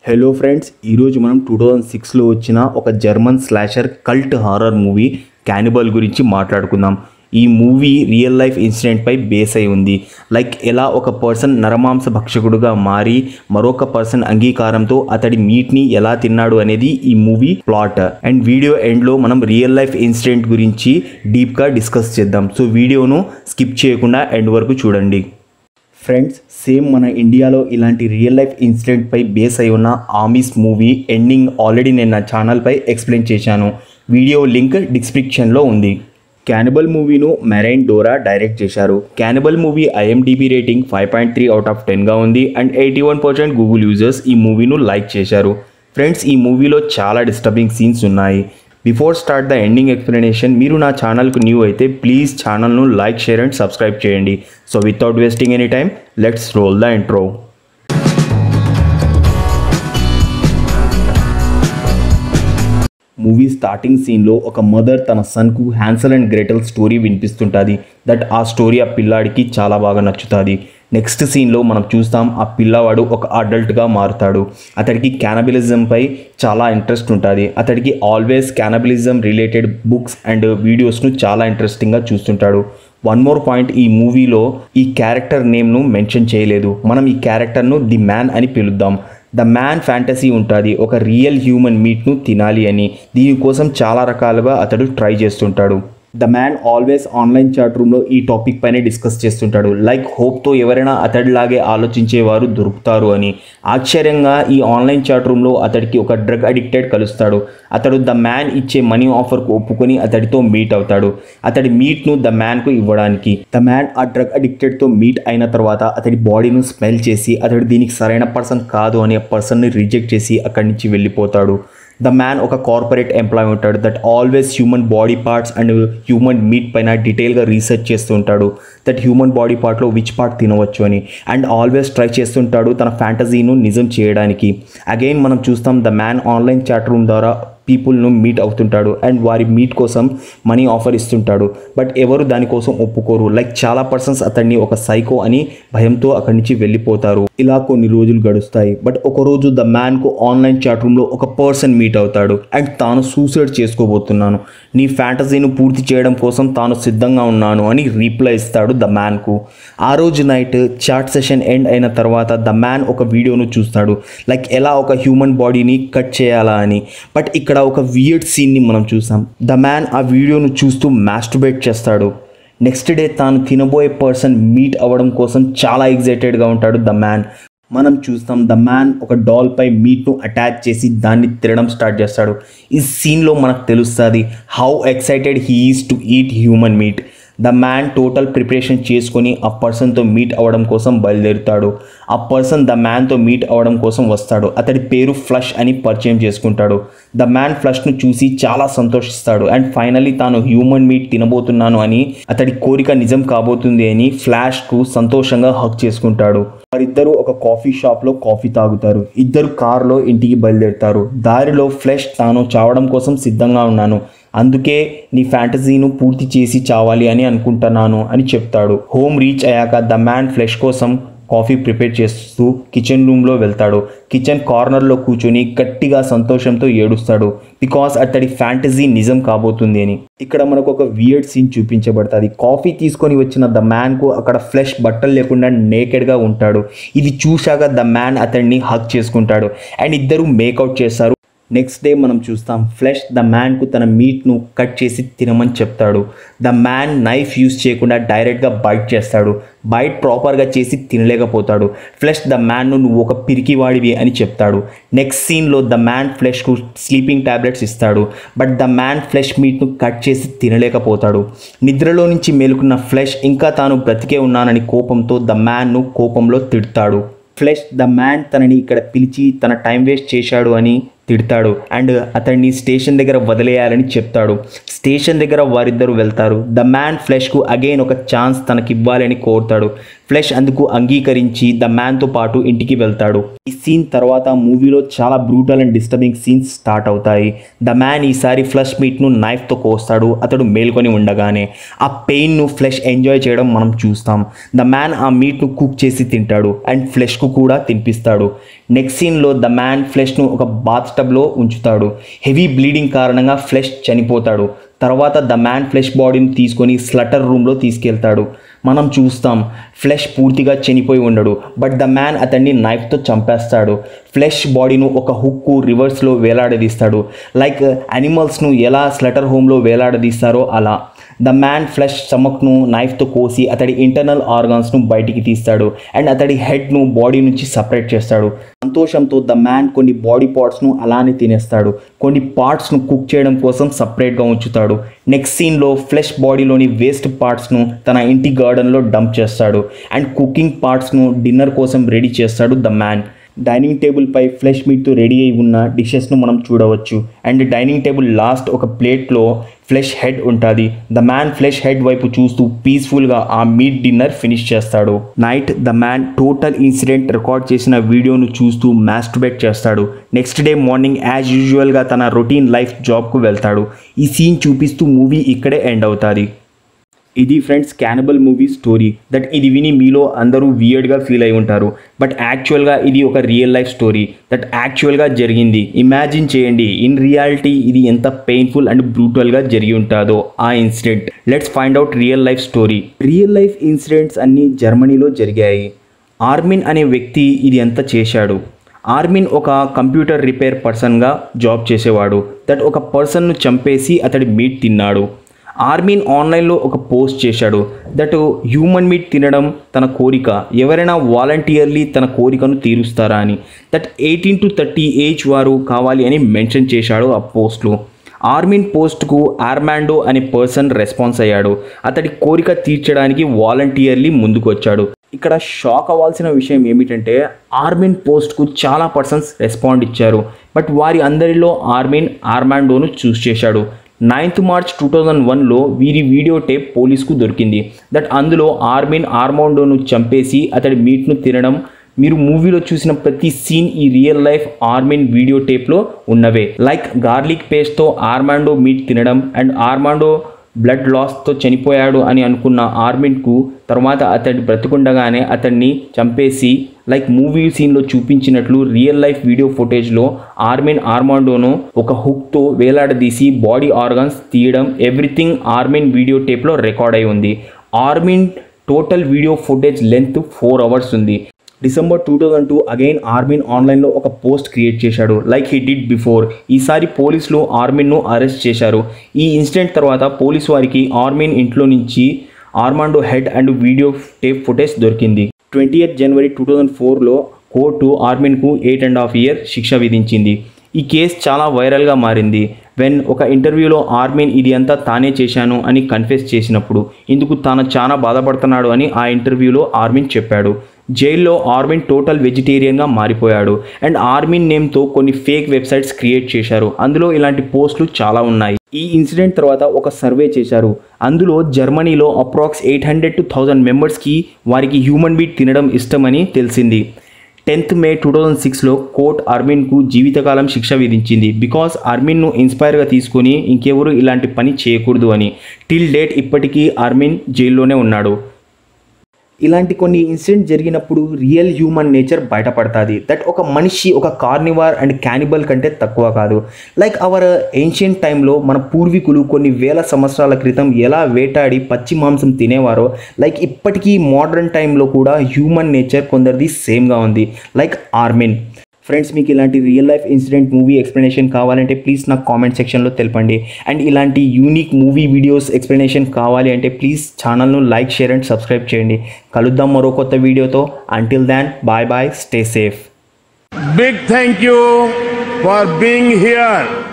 Hello friends ఈరోజు మనం two thousand సిక్స్లో వచ్చిన ఒక German slasher cult horror movie cannibal గురించి మాట్లాడుకుందాం ఈ మూవీ రియల్ లైఫ్ ఇన్సిడెంట్పై బేస్ అయి ఉంది లైక్ ఎలా ఒక పర్సన్ నరమాంస భక్షకుడుగా మారి మరొక పర్సన్ అంగీకారంతో అతడి మీట్ని ఎలా తిన్నాడు అనేది ఈ మూవీ ప్లాట్ అండ్ వీడియో ఎండ్లో మనం రియల్ లైఫ్ ఇన్సిడెంట్ గురించి డీప్గా డిస్కస్ చేద్దాం సో వీడియోను స్కిప్ చేయకుండా ఎండ్ వరకు చూడండి ఫ్రెండ్స్ సేమ్ మన ఇండియాలో ఇలాంటి రియల్ లైఫ్ ఇన్సిడెంట్పై బేస్ అయి ఉన్న ఆమీస్ మూవీ ఎండింగ్ ఆల్రెడీ నేను నా ఛానల్పై ఎక్స్ప్లెయిన్ చేశాను వీడియో లింక్ డిస్క్రిప్షన్లో ఉంది క్యానిబల్ మూవీను మెరైన్ డోరా డైరెక్ట్ చేశారు cannibal movie IMDb rating five point three out of టెన్గా ఉంది and eighty one percent Google users ఈ మూవీను లైక్ చేశారు ఫ్రెండ్స్ ఈ మూవీలో చాలా డిస్టర్బింగ్ సీన్స్ ఉన్నాయి before start the ending explanation మీరు నా ఛానల్కు న్యూ అయితే ప్లీజ్ ఛానల్ను లైక్ షేర్ అండ్ సబ్స్క్రైబ్ చేయండి so without wasting any time let's roll the intro movie starting సీన్లో ఒక మదర్ తన సన్కు హ్యాన్సల్ అండ్ గ్రేటల్ స్టోరీ వినిపిస్తుంటుంది దట్ ఆ స్టోరీ ఆ పిల్లాడికి చాలా బాగా నచ్చుతుంది నెక్స్ట్ సీన్లో మనం చూస్తాం ఆ పిల్లవాడు ఒక అడల్ట్గా మారుతాడు అతడికి క్యానబిలిజంపై చాలా ఇంట్రెస్ట్ ఉంటుంది అతడికి always cannibalism related books and వీడియోస్ను చాలా ఇంట్రెస్టింగ్గా చూస్తుంటాడు వన్ మోర్ పాయింట్ ఈ మూవీలో ఈ క్యారెక్టర్ నేమ్ను మెన్షన్ చేయలేదు మనం ఈ క్యారెక్టర్ను ది మ్యాన్ అని పిలుద్దాం ద మ్యాన్ ఫ్యాంటసీ ఉంటుంది ఒక రియల్ హ్యూమన్ మీట్ను తినాలి అని దీనికోసం చాలా రకాలుగా అతడు ట్రై చేస్తుంటాడు the man always online chat రూమ్లో ఈ టాపిక్ పైనే డిస్కస్ చేస్తుంటాడు లైక్ హోప్తో ఎవరైనా అతడిలాగే ఆలోచించేవారు దొరుకుతారు అని ఆశ్చర్యంగా ఈ ఆన్లైన్ చాట్ రూమ్లో అతడికి ఒక డ్రగ్ అడిక్టెడ్ కలుస్తాడు అతడు ద మ్యాన్ ఇచ్చే మనీ ఆఫర్కు ఒప్పుకొని అతడితో మీట్ అవుతాడు అతడి మీట్ను ద మ్యాన్కు ఇవ్వడానికి ద మ్యాన్ ఆ డ్రగ్ అడిక్టెడ్తో మీట్ అయిన తర్వాత అతడి బాడీను స్మెల్ చేసి అతడు దీనికి సరైన పర్సన్ కాదు అనే పర్సన్ని రిజెక్ట్ చేసి అక్కడి నుంచి వెళ్ళిపోతాడు ద మ్యాన్ ఒక కార్పొరేట్ ఎంప్లాయ్ ఉంటాడు that always human body parts and human meat పైన డీటెయిల్గా రీసెర్చ్ చేస్తుంటాడు దట్ హ్యూమన్ బాడీ పార్ట్లో విచ్ పార్ట్ తినవచ్చు అని అండ్ ఆల్వేస్ ట్రై చేస్తుంటాడు తన ఫ్యాంటసీను నిజం చేయడానికి అగైన్ మనం చూస్తాం the man online chat room ద్వారా పీపుల్ను మీట్ అవుతుంటాడు అండ్ వారి మీట్ కోసం మనీ ఆఫర్ ఇస్తుంటాడు బట్ ఎవరు దానికోసం ఒప్పుకోరు లైక్ చాలా పర్సన్స్ అతన్ని ఒక సైకో అని భయంతో అక్కడి నుంచి వెళ్ళిపోతారు ఇలా కొన్ని రోజులు గడుస్తాయి బట్ ఒకరోజు ద మ్యాన్కు ఆన్లైన్ చాట్ రూమ్లో ఒక పర్సన్ మీట్ అవుతాడు అండ్ తాను సూసైడ్ చేసుకోబోతున్నాను నీ ఫ్యాంటసీని పూర్తి చేయడం కోసం తాను సిద్ధంగా ఉన్నాను అని రీప్లై ఇస్తాడు ద మ్యాన్కు ఆ రోజు నైట్ చాట్ సెషన్ ఎండ్ అయిన తర్వాత ద మ్యాన్ ఒక వీడియోను చూస్తాడు లైక్ ఎలా ఒక హ్యూమన్ బాడీని కట్ చేయాలా అని బట్ ఇక్కడ ఒక వియర్డ్ సీన్ని మనం చూసాం ద మ్యాన్ ఆ వీడియోను చూస్తూ మాస్టర్బేట్ చేస్తాడు నెక్స్ట్ డే తాను తినబోయే పర్సన్ మీట్ అవ్వడం కోసం చాలా ఎగ్జైటెడ్గా ఉంటాడు ద మ్యాన్ మనం చూస్తాం ద మ్యాన్ ఒక డాల్పై మీట్ను అటాచ్ చేసి దాన్ని తినడం స్టార్ట్ చేస్తాడు ఈ సీన్లో మనకు తెలుస్తుంది how excited he is to eat human meat the man total preparation చేసుకొని ఆ పర్సన్తో మీట్ అవ్వడం కోసం బయలుదేరుతాడు ఆ పర్సన్ ద మ్యాన్తో మీట్ అవ్వడం కోసం వస్తాడు అతడి పేరు ఫ్లష్ అని పరిచయం చేసుకుంటాడు ద మ్యాన్ ఫ్లష్ను చూసి చాలా సంతోషిస్తాడు అండ్ ఫైనలీ తాను హ్యూమన్ మీట్ తినబోతున్నాను అని అతడి కోరిక నిజం కాబోతుంది అని ఫ్లాష్కు సంతోషంగా హక్ చేసుకుంటాడు వారిద్దరూ ఒక కాఫీ షాప్లో కాఫీ తాగుతారు ఇద్దరు కార్లో ఇంటికి బయలుదేరుతారు దారిలో ఫ్లెష్ తాను చావడం కోసం సిద్ధంగా ఉన్నాను అందుకే నీ ఫ్యాంటసీను పూర్తి చేసి చావాలి అని అనుకుంటున్నాను అని చెప్తాడు హోమ్ రీచ్ అయ్యాక ద మ్యాన్ ఫ్లెష్ కోసం కాఫీ ప్రిపేర్ చేస్తూ కిచెన్ రూమ్లో వెళ్తాడు కిచెన్ కార్నర్లో కూర్చొని గట్టిగా సంతోషంతో ఏడుస్తాడు బికాస్ అతడి ఫ్యాంటసీ నిజం కాబోతుంది అని ఇక్కడ మనకు ఒక వియర్డ్ సీన్ చూపించబడుతుంది కాఫీ తీసుకొని వచ్చిన ద మ్యాన్కు అక్కడ ఫ్లెష్ బట్టలు లేకుండా నేకెడ్గా ఉంటాడు ఇది చూశాక ద మ్యాన్ అతన్ని హక్ చేసుకుంటాడు అండ్ ఇద్దరు మేకౌట్ చేస్తారు నెక్స్ట్ డే మనం చూస్తాం ఫ్లెష్ ద మ్యాన్కు తన మీట్ను కట్ చేసి తినమని చెప్తాడు ద మ్యాన్ నైఫ్ యూస్ చేయకుండా డైరెక్ట్గా బైట్ చేస్తాడు బైట్ ప్రాపర్గా చేసి తినలేకపోతాడు ఫ్లెష్ ద మ్యాన్ను నువ్వు ఒక పిరికివాడివి అని చెప్తాడు నెక్స్ట్ సీన్లో ద మ్యాన్ ఫ్లెష్కు స్లీపింగ్ టాబ్లెట్స్ ఇస్తాడు బట్ ద మ్యాన్ ఫ్లెష్ మీట్ను కట్ చేసి తినలేకపోతాడు నిద్రలో నుంచి మేలుకున్న ఫ్లెష్ ఇంకా తాను బ్రతికే ఉన్నానని కోపంతో ద మ్యాన్ను కోపంలో తిడతాడు ఫ్లెష్ ద మ్యాన్ తనని ఇక్కడ పిలిచి తన టైం వేస్ట్ చేశాడు అని తిడతాడు అండ్ అతన్ని స్టేషన్ దగ్గర వదిలేయాలని చెప్తాడు స్టేషన్ దగ్గర వారిద్దరు వెళ్తారు ద మ్యాన్ ఫ్లెష్కు అగైన్ ఒక ఛాన్స్ తనకి ఇవ్వాలని కోరుతాడు ఫ్లెష్ అందుకు అంగీకరించి ద మ్యాన్తో పాటు ఇంటికి వెళ్తాడు ఈ సీన్ తర్వాత మూవీలో చాలా brutal and disturbing scenes start అవుతాయి ద మ్యాన్ ఈసారి ఫ్లష్ మీట్ను నైఫ్తో కోస్తాడు అతడు మేల్కొని ఉండగానే ఆ పెయిన్ను ఫ్లెష్ ఎంజాయ్ చేయడం మనం చూస్తాం ద మ్యాన్ ఆ మీట్ను కుక్ చేసి తింటాడు అండ్ ఫ్లెష్కు కూడా తినిపిస్తాడు నెక్స్ట్ సీన్లో ద మ్యాన్ ఫ్లెష్ను ఒక బాత్ టబ్లో ఉంచుతాడు హెవీ బ్లీడింగ్ కారణంగా ఫ్లెష్ చనిపోతాడు తర్వాత ద మ్యాన్ ఫ్లెష్ బాడీని తీసుకొని స్లటర్ రూమ్లో తీసుకెళ్తాడు మనం చూస్తాం ఫ్లెష్ పూర్తిగా చనిపోయి ఉండడు బట్ ద మ్యాన్ అతన్ని నైఫ్తో చంపేస్తాడు ఫ్లెష్ బాడీను ఒక హుక్కు రివర్స్లో వేలాడదీస్తాడు లైక్ యానిమల్స్ను ఎలా స్లటర్ హోమ్లో వేలాడదీస్తారో అలా ద మ్యాన్ ఫ్లెష్ స్టమక్ను నైఫ్తో కోసి అతడి ఇంటర్నల్ ఆర్గాన్స్ను బయటికి తీస్తాడు అండ్ అతడి హెడ్ను బాడీ నుంచి సపరేట్ చేస్తాడు సంతోషంతో ద మ్యాన్ కొన్ని బాడీ పార్ట్స్ను అలానే తినేస్తాడు కొన్ని పార్ట్స్ను కుక్ చేయడం కోసం సపరేట్గా ఉంచుతాడు నెక్స్ట్ సీన్లో ఫ్లెష్ బాడీలోని వేస్ట్ పార్ట్స్ను తన ఇంటి గార్డెన్లో డంప్ చేస్తాడు అండ్ కుకింగ్ పార్ట్స్ను డిన్నర్ కోసం రెడీ చేస్తాడు ద మ్యాన్ డైనింగ్ టేబుల్పై ఫ్లెష్ మీట్తో రెడీ అయి ఉన్న డిషెస్ను మనం చూడవచ్చు అండ్ డైనింగ్ టేబుల్ లాస్ట్ ఒక ప్లేట్లో ఫ్లెష్ హెడ్ ఉంటుంది ద మ్యాన్ ఫ్లెష్ హెడ్ వైపు చూస్తూ పీస్ఫుల్గా ఆ మీట్ డిన్నర్ ఫినిష్ చేస్తాడు night the man total incident record చేసిన వీడియోను చూస్తూ మాస్టర్బేట్ చేస్తాడు నెక్స్ట్ డే మార్నింగ్ యాజ్ యూజువల్గా తన రొటీన్ లైఫ్ జాబ్కు వెళ్తాడు ఈ సీన్ చూపిస్తూ మూవీ ఇక్కడే ఎండ్ అవుతుంది ఇది friends cannibal movie story that ఇది విని మీలో అందరూ వియర్డ్గా ఫీల్ అయి ఉంటారు బట్ యాక్చువల్గా ఇది ఒక రియల్ లైఫ్ స్టోరీ దట్ యాక్చువల్గా జరిగింది ఇమాజిన్ చేయండి ఇన్ రియాలిటీ ఇది ఎంత పెయిన్ఫుల్ అండ్ బ్రూటల్గా జరిగి ఉంటుందో ఆ incident let's find out real life story real life incidents అన్నీ జర్మనీలో జరిగాయి ఆర్మిన్ అనే వ్యక్తి ఇది ఎంత చేశాడు ఆర్మిన్ ఒక కంప్యూటర్ రిపేర్ పర్సన్గా జాబ్ చేసేవాడు దట్ ఒక పర్సన్ను చంపేసి అతడి మీట్ తిన్నాడు ఆర్మీన్ ఆన్లైన్లో ఒక పోస్ట్ చేశాడు దట్ హ్యూమన్ మీట్ తినడం తన కోరిక ఎవరైనా వాలంటీర్లీ తన కోరికను తీరుస్తారా అని that eighteen to thirty age వారు కావాలి అని మెన్షన్ చేశాడు ఆ పోస్ట్లో ఆర్మిన్ పోస్ట్కు ఆర్మాండో అనే పర్సన్ రెస్పాన్స్ అయ్యాడు అతడి కోరిక తీర్చడానికి వాలంటీర్లీ ముందుకు వచ్చాడు ఇక్కడ షాక్ అవ్వాల్సిన విషయం ఏమిటంటే ఆర్మిన్ పోస్ట్కు చాలా పర్సన్స్ రెస్పాండ్ ఇచ్చారు బట్ వారి అందరిలో ఆర్మిన్ ఆర్మాండోను చూస్ చేశాడు నైన్త్ మార్చ్ టూ థౌజండ్ వన్లో వీరి వీడియో టేప్ పోలీస్కు దొరికింది దట్ అందులో ఆర్మిన్ ఆర్మాండోను చంపేసి అతడి మీట్ను తినడం మీరు మూవీలో చూసిన ప్రతి సీన్ ఈ రియల్ లైఫ్ ఆర్మిన్ వీడియో టేప్లో ఉన్నవే లైక్ గార్లిక్ పేస్ట్తో ఆర్మాండో మీట్ తినడం అండ్ ఆర్మాండో బ్లడ్ లాస్తో చనిపోయాడు అని అనుకున్న ఆర్మిన్కు తర్వాత అతడి బ్రతికుండగానే అతన్ని చంపేసి లైక్ మూవీ సీన్లో చూపించినట్లు రియల్ లైఫ్ వీడియో ఫుటేజ్లో ఆర్మిన్ ఆర్మాండోను ఒక హుక్తో వేలాడదీసి బాడీ ఆర్గాన్స్ తీయడం ఎవ్రీథింగ్ ఆర్మిన్ వీడియో టేప్లో రికార్డ్ అయి ఉంది Armin total video footage length four hours ఉంది December two thousand two again Armin ఆన్లైన్లో ఒక పోస్ట్ క్రియేట్ చేశాడు లైక్ హీ డిడ్ బిఫోర్ ఈసారి పోలీసులు ఆర్మిన్ను అరెస్ట్ చేశారు ఈ ఇన్సిడెంట్ తర్వాత పోలీస్ వారికి ఆర్మిన్ ఇంట్లో నుంచి Armando head and video tape footage దొరికింది twenty eighth January two thousand ఫోర్లో కోర్టు ఆర్మిన్కు ఎయిట్ అండ్ హాఫ్ ఇయర్ శిక్ష విధించింది ఈ కేసు చాలా వైరల్గా మారింది వెన్ ఒక ఇంటర్వ్యూలో ఆర్మిన్ ఇది అంతా తానే చేశాను అని కన్ఫెస్ చేసినప్పుడు ఇందుకు తాను చాలా బాధపడుతున్నాడు అని ఆ ఇంటర్వ్యూలో ఆర్మిన్ చెప్పాడు జైల్లో ఆర్మిన్ టోటల్ వెజిటేరియన్గా మారిపోయాడు అండ్ ఆర్మిన్ నేమ్తో కొన్ని ఫేక్ వెబ్సైట్స్ క్రియేట్ చేశారు అందులో ఇలాంటి పోస్టులు చాలా ఉన్నాయి ఈ ఇన్సిడెంట్ తర్వాత ఒక సర్వే చేశారు అందులో జర్మనీలో approx eight hundred to thousand మెంబర్స్కి వారికి హ్యూమన్ బీట్ తినడం ఇష్టమని తెలిసింది టెన్త్ మే టూ థౌజండ్ సిక్స్లో కోర్ట్ అర్మిన్కు జీవితకాలం శిక్ష విధించింది బికాస్ అర్మిన్ను ఇన్స్పైర్గా తీసుకొని ఇంకెవరు ఇలాంటి పని చేయకూడదు అని టిల్ డేట్ ఇప్పటికీ అర్మిన్ జైల్లోనే ఉన్నాడు ఇలాంటి కొన్ని ఇన్సిడెంట్ జరిగినప్పుడు రియల్ హ్యూమన్ నేచర్ బయటపడుతుంది దట్ ఒక మనిషి ఒక కార్నివార్ అండ్ క్యానిబల్ కంటే తక్కువ కాదు లైక్ అవర్ ఏన్షియంట్ టైంలో మన పూర్వీకులు కొన్ని వేల సంవత్సరాల క్రితం ఎలా వేటాడి పచ్చి మాంసం తినేవారో లైక్ ఇప్పటికీ మోడర్న్ టైంలో కూడా హ్యూమన్ నేచర్ కొందరిది సేమ్గా ఉంది లైక్ ఆర్మిన్ ఫ్రెండ్స్ మీకు ఇలాంటి real life incident movie explanation కావాలంటే ప్లీజ్ నాకు కామెంట్ సెక్షన్లో తెలపండి అండ్ ఇలాంటి యూనిక్ మూవీ వీడియోస్ ఎక్స్ప్లెనేషన్ కావాలి అంటే ప్లీజ్ ఛానల్ను లైక్ షేర్ అండ్ సబ్స్క్రైబ్ చేయండి కలుద్దాం మరో కొత్త వీడియోతో until then bye bye stay safe Big thank you for being here.